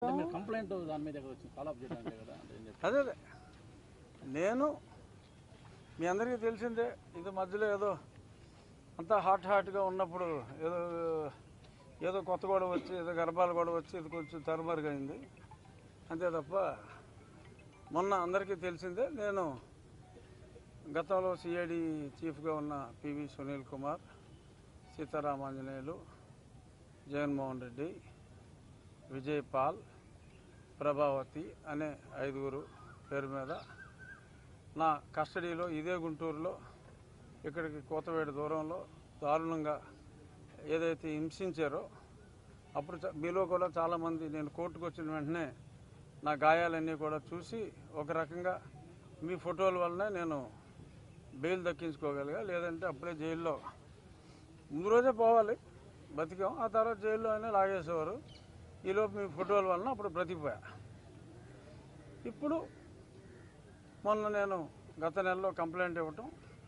అంటే మీరు కంప్లైంట్ దాని మీద వచ్చింది ఫాలో అప్ చేయడానికి కదా అంటే ఏం చెప్తారు? అదే అదే నేను మీ అందరికీ తెలిసిందే ఇది మధ్యలో ఏదో అంతా హాట్ హాట్గా ఉన్నప్పుడు ఏదో ఏదో కొత్త గొడవ వచ్చి ఏదో గర్భాలు గొడవ వచ్చి ఇది కొంచెం తరుమరుగైంది అంతే తప్ప మొన్న అందరికీ తెలిసిందే నేను గతంలో సిఐడి చీఫ్గా ఉన్న పివి సునీల్ కుమార్ సీతారామాంజనేయులు జగన్మోహన్ రెడ్డి విజయ్ పాల్ ప్రభావతి అనే ఐదుగురు పేరు మీద నా కస్టడీలో ఇదే గుంటూరులో ఇక్కడికి కోతవేడు దూరంలో దారుణంగా ఏదైతే హింసించారో అప్పుడు చ- మీలో కూడా చాలామంది నేను కోర్టుకు వచ్చిన వెంటనే నా గాయాలన్నీ కూడా చూసి ఒక రకంగా మీ ఫోటోల వల్లనే నేను బెయిల్ దక్కించుకోగలిగా లేదంటే అప్పుడే జైల్లో ముందు రోజే పోవాలి బతికాం ఆ తర్వాత జైల్లో అయినా లాగేసేవారు ఈలోపు మీ ఫోటోల వలన అప్పుడు బ్రతికిపోయా ఇప్పుడు మొన్న నేను గత నెలలో కంప్లైంట్ ఇవ్వటం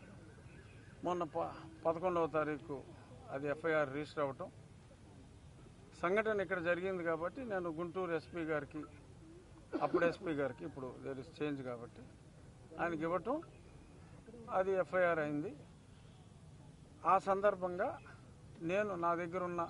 మొన్న ప పదకొండవ తారీఖు అది ఎఫ్ఐఆర్ రిజిస్టర్ అవ్వటం సంఘటన ఇక్కడ జరిగింది కాబట్టి నేను గుంటూరు ఎస్పీ గారికి అప్పుడు ఎస్పీ గారికి ఇప్పుడు దేర్ ఇస్ చేంజ్ కాబట్టి ఆయనకి ఇవ్వటం అది ఎఫ్ఐఆర్ అయింది ఆ సందర్భంగా నేను నా దగ్గర ఉన్న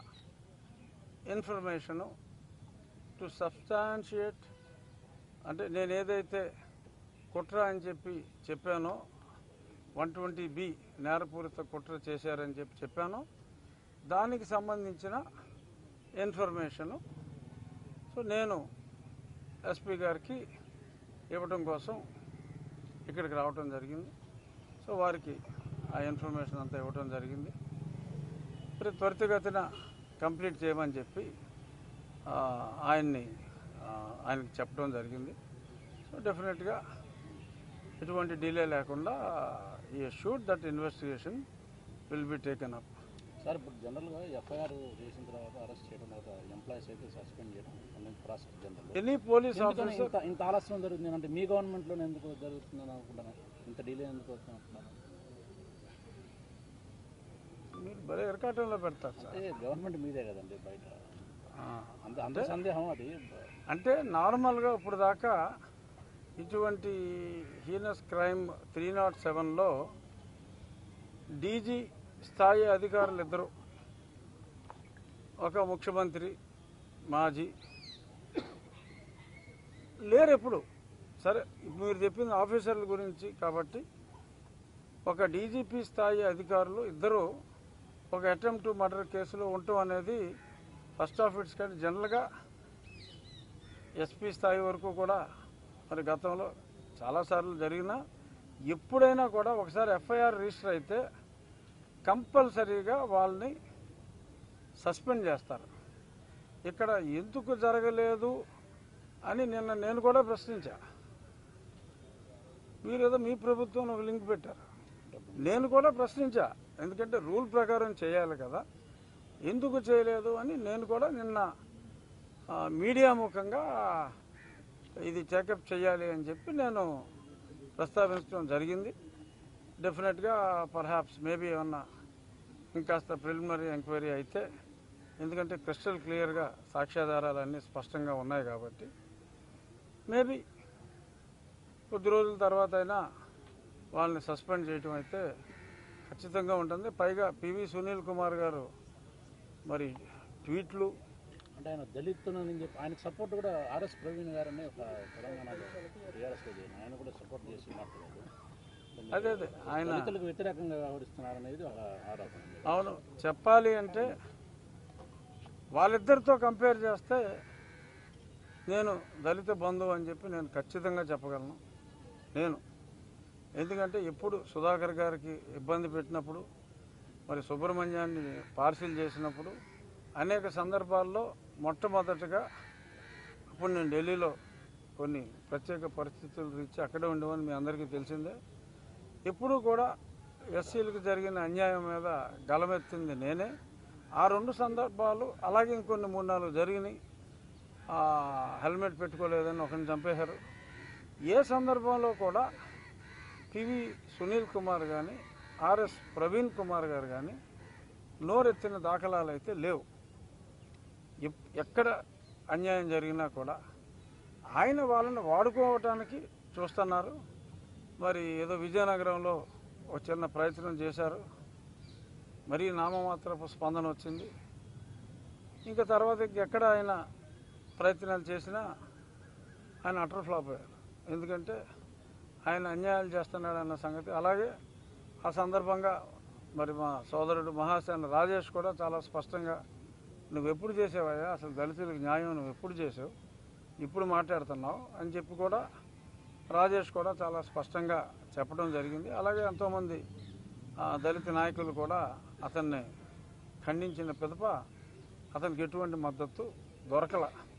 ఇన్ఫర్మేషను టు సబ్స్టాన్షియేట్ అంటే నేను ఏదైతే కుట్ర అని చెప్పి చెప్పానో వన్ ట్వంటీ బి నేరపూరిత కుట్ర చేశారని చెప్పి చెప్పానో దానికి సంబంధించిన ఇన్ఫర్మేషను సో నేను ఎస్పీ గారికి ఇవ్వడం కోసం ఇక్కడికి రావటం జరిగింది సో వారికి ఆ ఇన్ఫర్మేషన్ అంతా ఇవ్వటం జరిగింది మరి త్వరితగతిన కంప్లీట్ చేయమని చెప్పి ఆ, ఆయన్ని ఆ, ఆయనకి చెప్పడం జరిగింది సో డెఫినెట్గా ఎటువంటి డిలే లేకుండా ఈ shoot that investigation will be taken up sir ఇప్పుడు జనరల్గా ఎఫ్ఐఆర్ చేసిన తర్వాత అరెస్ట్ చేయడం తర్వాత ఎంప్లాయీస్ అయితే సస్పెండ్ చేయడం అనేది ప్రాసెస్ జనరల్ ఎనీ పోలీస్ ఎందుకని ఆఫీసర్ ఇంత ఇంత ఆలస్యం జరుగుతుంది అంటే మీ గవర్నమెంట్లోనే ఎందుకు జరుగుతుందని అనుకుంటున్నాను ఇంత డిలే ఎందుకు వస్తుంది అనుకుంటున్నాను మీరు భలే ఇరకాటంలో పెడతారు సార్ అంటే గవర్నమెంట్ మీదే కదండి బయట ఆ, అంత అంత సందేహం అది అంటే నార్మల్గా ఇప్పుడు దాకా ఇటువంటి హీనస్ క్రైమ్ త్రీ నాట్ సెవెన్లో డీజీ స్థాయి అధికారులు ఇద్దరు ఒక ముఖ్యమంత్రి మాజీ లేరు ఎప్పుడు సరే ఇప్పుడు మీరు చెప్పింది ఆఫీసర్ల గురించి కాబట్టి ఒక డీజీపీ స్థాయి అధికారులు ఇద్దరు ఒక అటెంప్ట్ మర్డర్ కేసులో ఉండటం అనేది ఫస్ట్ ఆఫ్ ఇట్స్ కానీ జనరల్గా ఎస్పీ స్థాయి వరకు కూడా మరి గతంలో చాలాసార్లు జరిగినా ఎప్పుడైనా కూడా ఒకసారి ఎఫ్ఐఆర్ రిజిస్టర్ అయితే కంపల్సరీగా వాళ్ళని సస్పెండ్ చేస్తారు ఇక్కడ ఎందుకు జరగలేదు అని నిన్న నేను కూడా ప్రశ్నించా మీరేదో మీ ప్రభుత్వం ఒక లింక్ పెట్టారు నేను కూడా ప్రశ్నించా ఎందుకంటే రూల్ ప్రకారం చేయాలి కదా ఎందుకు చేయలేదు అని నేను కూడా నిన్న ఆ, మీడియా ముఖంగా ఇది చెకప్ చేయాలి అని చెప్పి నేను ప్రస్తావించడం జరిగింది డెఫినెట్గా పర్హాప్స్ మేబీ ఏమన్నా ఇంకాస్త ప్రిలిమినరీ ఎంక్వైరీ అయితే ఎందుకంటే క్రిస్టల్ క్లియర్గా సాక్ష్యాధారాలు అన్నీ స్పష్టంగా ఉన్నాయి కాబట్టి మేబీ కొద్ది రోజుల తర్వాత అయినా వాళ్ళని సస్పెండ్ చేయటం అయితే ఖచ్చితంగా ఉంటుంది పైగా పివి సునీల్ కుమార్ గారు మరి ట్వీట్లు అంటే ఆయన దళితులని చెప్పి ఆయనకు సపోర్ట్ కూడా ఆర్ఎస్ ప్రవీణ్ గారని ఒక తెలంగాణలో టీఆర్ఎస్ ఆయన కూడా సపోర్ట్ చేసి మాట్లాడారు అదే అదే ఆయన దళితులకు వ్యతిరేకంగా వ్యవహరిస్తున్నారు అనేది ఒక ఆరోపణ అవును చెప్పాలి అంటే వాళ్ళిద్దరితో కంపేర్ చేస్తే నేను దళిత బంధువు అని చెప్పి నేను ఖచ్చితంగా చెప్పగలను నేను ఎందుకంటే ఎప్పుడు సుధాకర్ గారికి ఇబ్బంది పెట్టినప్పుడు మరి సుబ్రహ్మణ్యాన్ని పార్సిల్ చేసినప్పుడు అనేక సందర్భాల్లో మొట్టమొదటగా అప్పుడు నేను ఢిల్లీలో కొన్ని ప్రత్యేక పరిస్థితులు రీచి అక్కడే ఉండేవని మీ అందరికీ తెలిసిందే ఎప్పుడూ కూడా ఎస్సీలకు జరిగిన అన్యాయం మీద గలమెత్తింది నేనే ఆ రెండు సందర్భాలు అలాగే ఇంకొన్ని మూడు నాలుగు జరిగినాయి ఆ, హెల్మెట్ పెట్టుకోలేదని ఒకరిని చంపేశారు ఏ సందర్భంలో కూడా పివి సునీల్ కుమార్ కానీ ఆర్ఎస్ ప్రవీణ్ కుమార్ గారు కానీ నోరెత్తిన దాఖలాలు అయితే లేవు ఎప్- ఎక్కడ అన్యాయం జరిగినా కూడా ఆయన వాళ్ళని వాడుకోవటానికి చూస్తున్నారు మరి ఏదో విజయనగరంలో ఒక చిన్న ప్రయత్నం చేశారు మరీ నామమాత్రపు స్పందన వచ్చింది ఇంకా తర్వాత ఎక్కడ ఆయన ప్రయత్నాలు చేసినా ఆయన అటర్ ఫ్లాప్ అయ్యారు ఎందుకంటే ఆయన అన్యాయాలు చేస్తున్నాడు అన్న సంగతి అలాగే ఆ సందర్భంగా మరి మా సోదరుడు మహాసేన రాజేష్ కూడా చాలా స్పష్టంగా నువ్వు ఎప్పుడు చేసావయ్యా అసలు దళితులకు న్యాయం నువ్వు ఎప్పుడు చేసావు ఇప్పుడు మాట్లాడుతున్నావు అని చెప్పి కూడా రాజేష్ కూడా చాలా స్పష్టంగా చెప్పడం జరిగింది అలాగే ఎంతోమంది ఆ, దళిత నాయకులు కూడా అతన్ని ఖండించిన పిదప అతనికి ఎటువంటి మద్దతు దొరకల